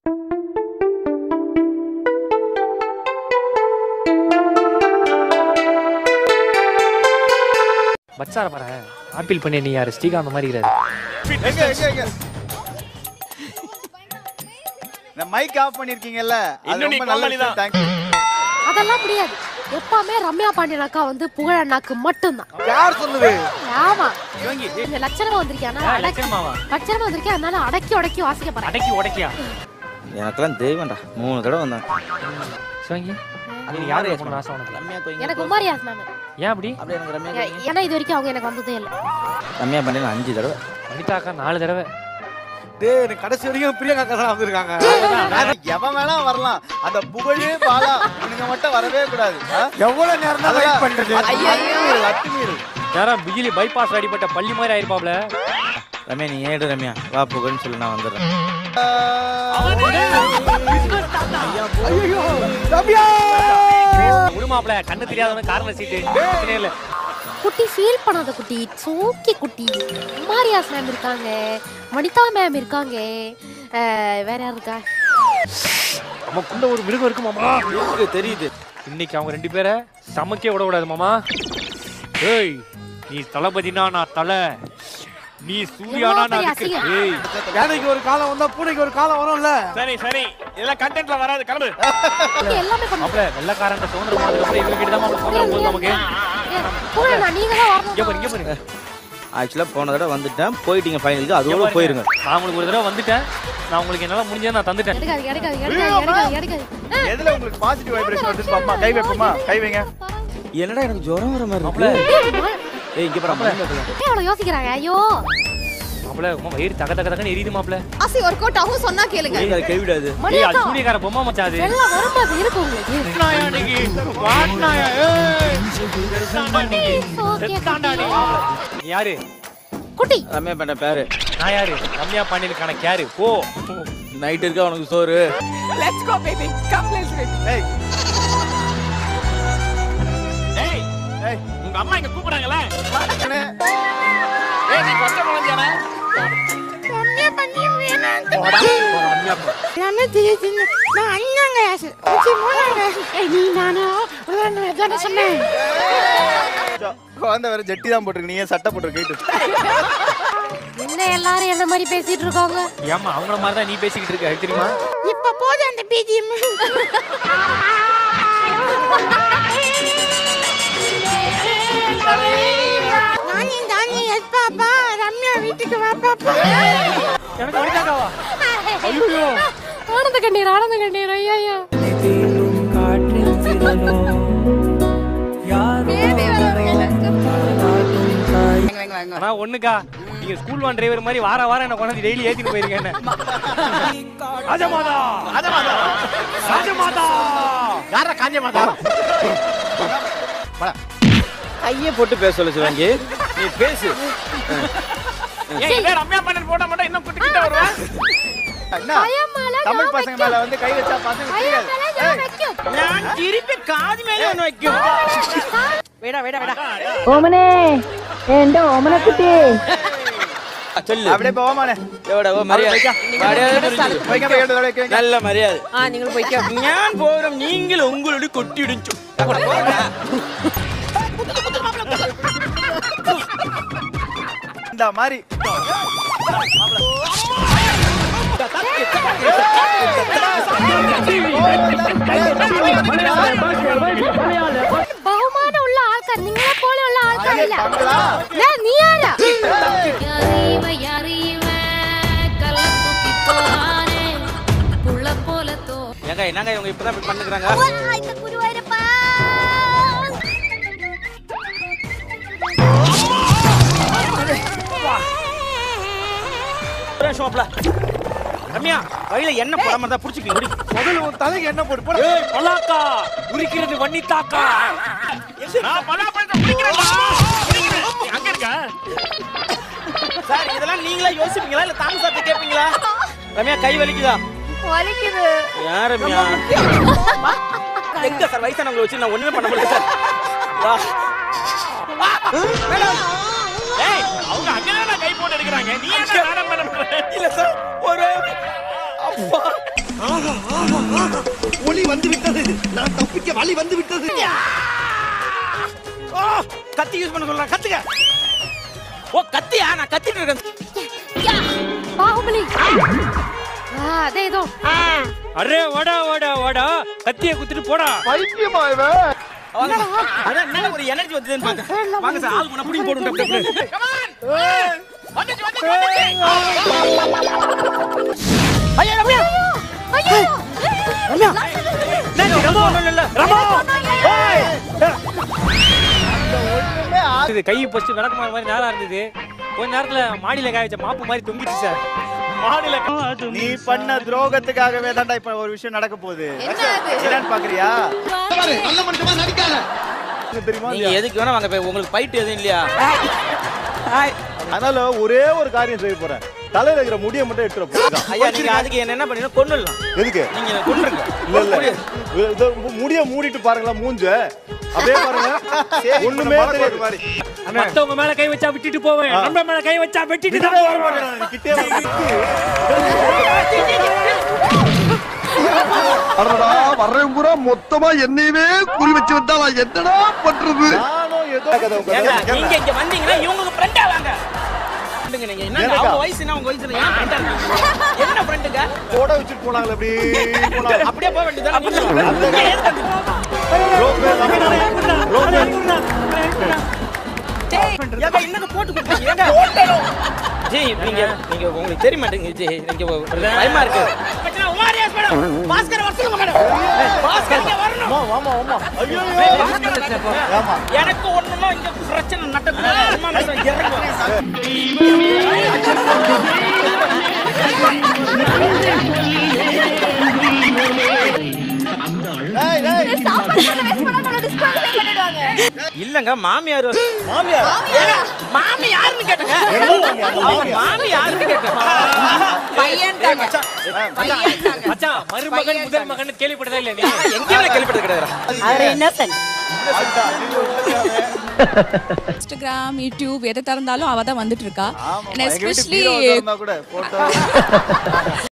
பச்சார பாரு ஆப்பிள் பண்ணி நீ யாரு ஸ்ரீகாந்த் மாதிரி இருக்கிறாரு எங்க எங்க எங்க இந்த மைக் ஆஃப் பண்ணிருக்கீங்கல்ல அது இன்னும் நீ ரொம்ப நல்ல கோமாளி தான். விஷயம். Thank you. அதெல்லாம் முடியாது எப்பவுமே ரம்யா பாண்டியன் அக்கா வந்து புகழ் அண்ணாக்கு மட்டும்தான் யார் சொன்னது ஆமா சிவங்கி இந்த லட்சணமா வந்திருக்கேன் அதனால அடக்கி லட்சணமாவா லட்சணமா வந்திருக்கேன் அதனால அடக்கி உடக்கி வாசிக்க போறேன் அடக்கி உடைக்கியா எனக்கெல்லாம் தெய்வம்டா மூணு தடவை வந்தேன் சிவங்கி நீ யாரு போன ஆசை உனக்கு ரம்யா கோயிங்க எனக்கு குமாரியாஸ் மேம் ஏன் அப்படி அப்படியே எனக்கு ரம்யா கோயிங்க ஏன்னா இது வரைக்கும் அவங்க எனக்கு வந்ததே இல்லை ரம்யா பண்ணி அஞ்சு தடவை அனிதாக்கா நாலு தடவை டேய் எனக்கு கடைசி வரைக்கும் பிரியங்கா அக்கா தான் வந்திருக்காங்க எவன் வேணா வரலாம் அந்த புகழ் பாலா இவனுங்க மட்டும் வரவே கூடாது ஆ? எவ்வளவு நேரம் தான் வெயிட் பண்றது அத்துமீறல், அத்துமீறல். யாரா பிஜிலி பைபாஸ் அடிப்பட்ட பள்ளி மாதிரி ஆயிருப்பாப்ல ரம்யா நீ ஏடு ரம்யா வா புகழ்னு சொல்லி நான் வந்துடுறேன் விடுமாப்ல கண்ணு தெரியாதவன காரண சீட்டு பிரச்சனையே இல்ல குட்டி ஃபீல் பண்ணாத குட்டி சோக்கி குட்டி குமாரியாஸ் மேம் இருக்காங்க வனிதா மேம் இருக்காங்க அஹ், வேற யார் இருக்கா நமக்குள்ள ஒரு மிருகம் இருக்கு மாமா இருக்கு, தெரியுது இன்னைக்கு அவங்க ரெண்டு பேரை சமைக்க விட கூடாது மாமா ஏய் நீ தளபதினா நான் தலை நீ சூர்யானா நான் எவ்வளவு அதுக்கு பெரிய ஏய் யானைக்கு ஒரு காலம் வந்தா பூனைக்கு ஒரு காலம் வரும்ல சரி சரி இதெல்லாம் கண்டென்ட்ல வராது கிளம்பு இங்க எல்லாமே பண்ணுவோம் மாப்ள வெள்ளக்காரன் சுதந்திரம் போனதுக்கு அப்புறம் இவங்க கிட்ட தான் மாப்ள சுதந்திரம் போகுது நமக்கு புகழ் நான் நீங்க தான் இங்க பாரு வரணும் இங்க பாரு ஆக்சுவலா போன தடவை வந்துட்டேன் போயிட்டீங்க ஃபைனலுக்கு அதோட போயிருங்க நான் உங்களுக்கு ஒரு தடவை வந்துட்டேன் நான் உங்களுக்கு என்னால முடிஞ்சதை நான் தந்துட்டேன் எடுக்காது எடுக்காது எடுக்காது எடுக்காது எடுக்காது எதுல உங்களுக்கு பாசிட்டிவ் வைப்ரேஷன் வருதுன்னு பாப்போமா கை வைப்போமா கை வைங்க என்னடா எனக்கு ஜுரம் வர மாதிரி மாப்ள இருக்கு ஏய் இங்க பாரு அம்மா அவ்வளவு யோசிக்கிறாங்க ஐயோ மாப்ள உமா வயிறு தக தக தகன்னு எரியுது மாப்ள ஆசி ஒர்க் அவுட் ஆகும் சொன்னா கேளுங்க நீங்க அதை கைவிடாது ஏய் அது மணியாக்கா சூரியக்கார பொம்மை மச்சான் அது எல்லாம் வரும்போது இருக்கு உங்களுக்கு நாயா நீங்க வாட்னாயா ஏய் செத்தாண்டா நீ ஓகே செத்தாண்டா நீ நீ யாரு குட்டி ரம்யா பண்ண பேரு நான் யாரு ரம்யா பாண்டியனுக்கான கேரு போ நைட் இருக்கா உனக்கு சோறு let's go baby come let's baby ஏய் ஏய் ஏய் உங்க அம்மா இங்க கூப்பிடுறாங்கல்ல அண்ணே, ஏய் நீ கொச்ச குழந்தையானே குழந்தை வேற ஜட்டி தான் போட்டிருக்கு நீ ஏன் சட்டை போட்டிருக்க என்ன எல்லாரும் என்ன மாதிரி பேசிட்டு இருக்காங்க ஏமா அவங்கள மாதிரி தான் நீ பேசிக்கிட்டு இருக்க அது தெரியுமா இப்ப போது அந்த பிஜிஎம் நானே தானே எஸ் பாப்பா ரம்யா வீட்டுக்கு வா பாப்பா எனக்கு வனிதாக்காவா ஐயோ ஆனந்த கண்ணீர் ஆனந்த கண்ணீர் ஐயா ஐயா ஆனா ஒண்ணுக்கா நீங்க ஸ்கூல் வான் டிரைவர் மாதிரி வார வாரம் என்ன கொண்டாந்து டெய்லி ஏத்திட்டு போயிருக்கேன் என்ன ராஜமாதா ராஜமாதா ராஜமாதா யாரா காஞ்ச மாதா கையை போட்டு பேச சொல்லு சிவங்கி நீ பேசு ஏய் இதே ரம்யா பண்ணன் போட்டா மட்டும் இன்னும் குட்டி கிட்ட வருவேன் என்ன தமிழ் பசங்க மேல வந்து கை வச்சா பசங்க தெரியாது ஏய், நான் திருப்பி காது மேல ஒண்ணு வைக்கும் வேடா வேடா வேடா ഓമനെ എന്റെ ഓമനക്കുട്ടി சொல்லு அப்படியே போவாமானே എവിടെ ഓ മര്യാദ മര്യാദ പുരിഞ്ചു. வைங்க வைங்க வைங்க, வைங்க வைங்க നല്ല മര്യാദ ஆ நீங்கள் போய்க்கோ ഞാൻ പോരും നിങ്ങൾ ഉങ്ങളോട് കൊട്ടിയിടിച്ചു இந்த மாதிரி பகுமானம் உள்ள ஆள்கார் நீங்களே போல உள்ள ஆள்கார் ஐயே, இல்ல பங்களா. ஏய், நீ யாரா ஏங்க என்னங்க இவங்க இப்பதான் இப்படி பண்ணுறாங்க இந்த குருவாயிரப்பா ஷோப்ல ரம்யா கையில என்ன போடாம இருந்தா புடிச்சுக்க முடி முதல்ல உன் தலைக்கு என்ன போட்டு போட ஏய் பலாக்கா உரிக்கிறது வன்னித்தாக்கா நான் பலா பழத்தை குடிக்கிறேன்டா குடிக்கிறேன். நீ அங்க இருக்க சார் இதெல்லாம் நீங்களா யோசிப்பீங்களா இல்ல தாமஸ் சார்ட்ட கேப்பீங்களா ரம்யா கை வலிக்குதா வலிக்குது யார் ரம்யா எங்க சார் வயசானவங்களை வச்சு நான் ஒண்ணுமே பண்ண முடியல சார் வா ஏய் அவங்க அங்கதான் கை போட்டு எடுக்கிறாங்க நீ என்ன நாடகம் பண்ண இல்ல சார் ஒரு அப்பா ஒளி வந்து விட்டது நான் தப்பிக்க வழி வந்து விட்டது ஓ கத்தி யூஸ் பண்ண சொல்றேன் கத்துக்க ஓ கத்தியா நான் கத்திட்டு இருக்கேன் யா, பாகுபலி ஆ, அதே ஏதோ அரே வாடா வாடா வாடா கத்திய குத்துட்டு போடா பைத்தியமா இவன் அதான் என்ன ஒரு எனர்ஜி வந்ததுன்னு பாக்க வாங்க சார் ஆள் பண்ண புடிங்க போடும் டப் டப் வந்துச்சு வந்துச்சு ஐயா ரம்யா ஐயோ இது கை ஃபர்ஸ்ட் விளக்குமாறு மாதிரி நேரா இருந்தது கொஞ்ச நேரத்துல மாடியில காய வச்ச மாப்பு மாதிரி தொங்கிச்சு சார் மாடியில நீ பண்ண துரோகத்துக்காகவே தான்டா இப்ப ஒரு விஷயம் நடக்க போகுது என்னன்னு பாக்குறியா நல்ல மனுஷமா நடிக்காத உனக்கு தெரியுமா நீங்க எதுக்கு வேணா வாங்க போய் உங்களுக்கு ஃபைட் எதுவும் இல்லையா அதனால ஒரே ஒரு காரியம் செய்ய போறேன் தலையில இருக்கிற முடியை மட்டும் எடுத்துற ஐயா நீங்க அதுக்கு என்ன என்ன பண்ணீங்கன்னா கொன்னுடலாம் எதுக்கு நீங்க என்ன கொன்னுருங்க இல்ல இல்ல இதோ முடிய மூடிட்டு பாருங்களா மூஞ்ச அப்படியே பாருங்க ஒண்ணுமே தெரியாது மாதிரி மத்தவங்க மேல கை வச்சா விட்டுட்டு போவேன் நம்ம மேல கை வச்சா வெட்டிட்டு தான் போவேன் கிட்டே வந்து அடடா வர்றவன் பூரா மொத்தமா என்னையவே குறி வச்சு வந்தா நான் என்னடா பண்றது நானும் ஏதோ கதை ஏங்க, உட்கார்ந்து நீங்க இங்க வந்தீங்கன்னா இவங்களுக்கு ஃப்ரெண்டா வாங்க ஃப்ரெண்டுங்க நீங்க என்ன எனக்கா? அவங்க வயசு என்ன உங்க வயசு என்ன ஏன் ஃப்ரெண்டா இருக்கீங்க என்ன ஃப்ரெண்டுங்க போட வச்சுட்டு போனாங்களே அப்படி போனாங்க அப்படியே போக வேண்டியது ரோப்பே இல்லாம ரோப்பே ஏங்க என்னங்க போட்டு கொடுத்தீங்க ஏங்க ஜி நீங்க நீங்க உங்களுக்கு தெரிய மாட்டேங்குது ஜி நீங்க பயமா இருக்கு மச்சான் உமாரியாஸ் மேடம் பாஸ்கர் வர சொல்லுங்க மேடம் பாஸ்கர் இங்க வரணும் ஆமா ஆமா ஆமா ஐயோ ஆமா எனக்கு ஒண்ணுமா இங்க பிரச்சனை நடக்குது அம்மா நான் இறங்குவேன் ஏய் ஏய் இல்லங்க மாமியார் மாமியார் ஏங்க, மாமி யாருன்னு கேட்டங்க என்ன மாமியார்? அந்த மாமியார். மாமி யாருன்னு கேட்டேன் மச்சான் மருமகன் முதல் மகன் கேள்விப்பட்டதா இல்ல நீ எங்கேயுமே கேள்விப்பட்டது கிடையாது அவர் இன்னசென்ட் இன்ஸ்டாகிராம் யூடியூப் எதை திறந்தாலும் அவ தான் வந்துட்டு இருக்கா ஆமா And எங்க வீட்டு especially பீரோவை திறந்தா கூட போட்டோ